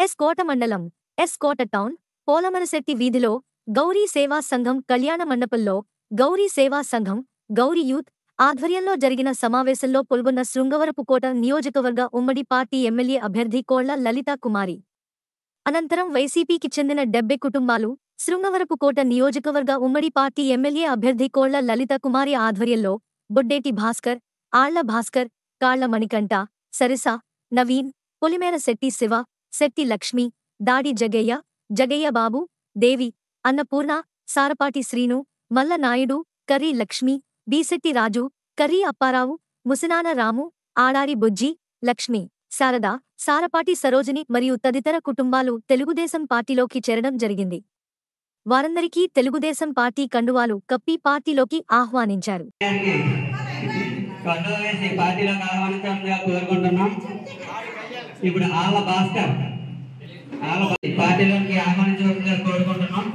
yes కోట మండలం yes కోట town పోలమరశెట్టి వీధిలో గౌరీ సేవా సంఘం కళ్యాణ మండపంలో గౌరీ సేవా సంఘం గౌరీ యూత్ ఆధ్వర్యంలో జరిగిన సమావేశంలో పాల్గొన్న శృంగవరపుకోట నియోజకవర్గ ఉమ్మడి పార్టీ ఎమ్మెల్యే అభ్యర్థి కోళ్ల లలితా కుమారి అనంతరం వైసీపీకి చెందిన డెబ్బై కుటుంబాలు శృంగవరపుకోట నియోజకవర్గ ఉమ్మడి పార్టీ ఎమ్మెల్యే అభ్యర్థి కోళ్ల లలిత కుమారి ఆధ్వర్యంలో బొడ్డేటి భాస్కర్ ఆళ్ల భాస్కర్ కాళ్ల మణికంఠ సరిస నవీన్ పొలిమేర శెట్టి శివ శెట్టి లక్ష్మి దాడి జగయ్య జగయ్య బాబు దేవి అన్నపూర్ణ సారపాటి శ్రీను మల్ల నాయుడు కర్రీ లక్ష్మి బీశెట్టి రాజు కర్రీ అప్పారావు ముసినాన రాము ఆడారి బుజ్జి లక్ష్మి శారద సారపాటి సరోజిని మరియు తదితర కుటుంబాలు తెలుగుదేశం పార్టీలోకి చేరడం జరిగింది వారందరికీ తెలుగుదేశం పార్టీ కండువాలు కప్పి పార్టీలోకి ఆహ్వానించారు గారికి కండువా వేసి పార్టీలోకి ఆహ్వానించాలని కోరుకుంటున్నాం ఇప్పుడు ఆళ్ళ భాస్కర్ ఆళ్ళ భా- పార్టీలోకి ఆహ్వానించవలసిందిగా కోరుకుంటున్నాం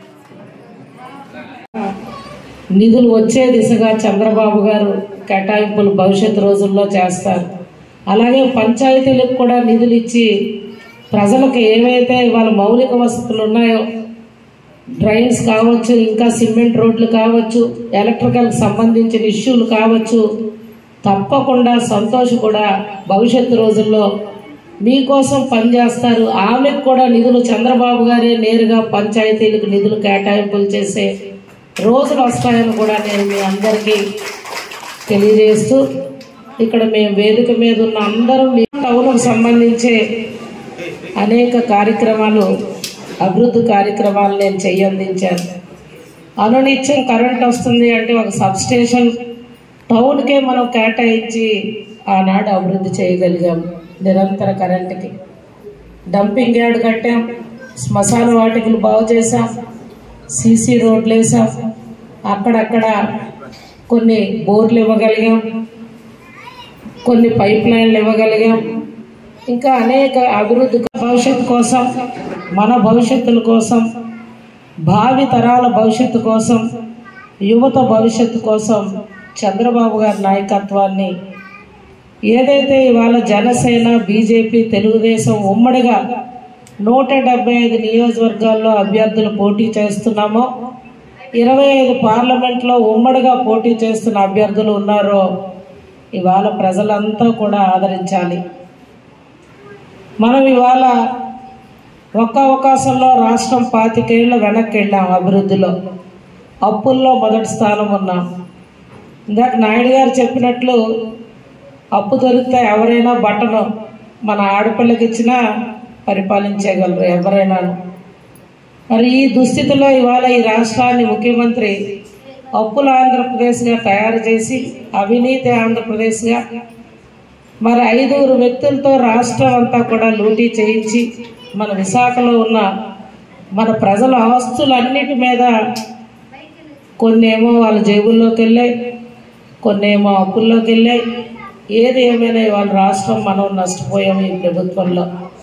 నిధులు వచ్చే దిశగా చంద్రబాబు గారు కేటాయింపులు భవిష్యత్ రోజుల్లో చేస్తారు అలాగే పంచాయతీలకు కూడా నిధులు ఇచ్చి ప్రజలకు ఏవైతే ఇవాళ మౌలిక వసతులు ఉన్నాయో డ్రైన్స్ కావచ్చు ఇంకా సిమెంట్ రోడ్లు కావచ్చు ఎలక్ట్రికల్ సంబంధించిన ఇష్యూలు కావచ్చు తప్పకుండా సంతోష్ కూడా భవిష్యత్తు రోజుల్లో మీకోసం పనిచేస్తారు ఆమెకు కూడా నిధులు చంద్రబాబు గారే నేరుగా పంచాయతీలకు నిధులు కేటాయింపులు చేసే రోజులు వస్తాయని కూడా నేను మీ అందరికీ తెలియజేస్తూ ఇక్కడ మేము వేదిక మీద ఉన్న అందరూ మీ టౌన్కు సంబంధించే అనేక కార్యక్రమాలు అభివృద్ధి కార్యక్రమాలు నేను చెయ్యందించాను అనునిత్యం కరెంట్ వస్తుంది అంటే ఒక సబ్స్టేషన్ టౌన్కే మనం కేటాయించి ఆనాడు అభివృద్ధి చేయగలిగాం నిరంతర కరెంటుకి డంపింగ్ యార్డ్ కట్టాం శ్మశాన వాటికలు బాగు చేశాం సీసీ రోడ్లు వేసాం అక్కడక్కడ కొన్ని బోర్లు ఇవ్వగలిగాం కొన్ని పైప్ లైన్లు ఇవ్వగలిగాం ఇంకా అనేక అభివృద్ధి భవిష్యత్తు కోసం మన భవిష్యత్తుల కోసం భావి తరాల భవిష్యత్తు కోసం యువత భవిష్యత్తు కోసం చంద్రబాబు గారి నాయకత్వాన్ని ఏదైతే ఇవాళ జనసేన బీజేపీ తెలుగుదేశం ఉమ్మడిగా నూట డెబ్బై ఐదు నియోజకవర్గాల్లో అభ్యర్థులు పోటీ చేస్తున్నామో ఇరవై ఐదు పార్లమెంట్లో ఉమ్మడిగా పోటీ చేస్తున్న అభ్యర్థులు ఉన్నారో ఇవాళ ప్రజలంతా కూడా ఆదరించాలి మనం ఇవాళ ఒక్క అవకాశంలో రాష్ట్రం పాతికేళ్ల వెనక్కి వెళ్ళాం అభివృద్ధిలో అప్పుల్లో మొదటి స్థానం ఉన్నాం ఇందాక నాయుడు గారు చెప్పినట్లు అప్పు దొరికితే ఎవరైనా బట్టను మన ఆడపిల్లకి ఇచ్చినా పరిపాలించగలరు ఎవరైనా మరి ఈ దుస్థితిలో ఇవాళ ఈ రాష్ట్రాన్ని ముఖ్యమంత్రి అప్పుల ఆంధ్రప్రదేశ్గా తయారు చేసి అవినీతి ఆంధ్రప్రదేశ్గా మరి ఐదుగురు వ్యక్తులతో రాష్ట్రం అంతా కూడా లూటీ చేయించి మన విశాఖలో ఉన్న మన ప్రజల ఆస్తులన్నిటి మీద కొన్నేమో వాళ్ళ జేబుల్లోకి వెళ్ళాయి కొన్నేమో అప్పుల్లోకి వెళ్ళాయి ఏది ఏమైనా వాళ్ళ రాష్ట్రం మనం నష్టపోయాము ఈ ప్రభుత్వంలో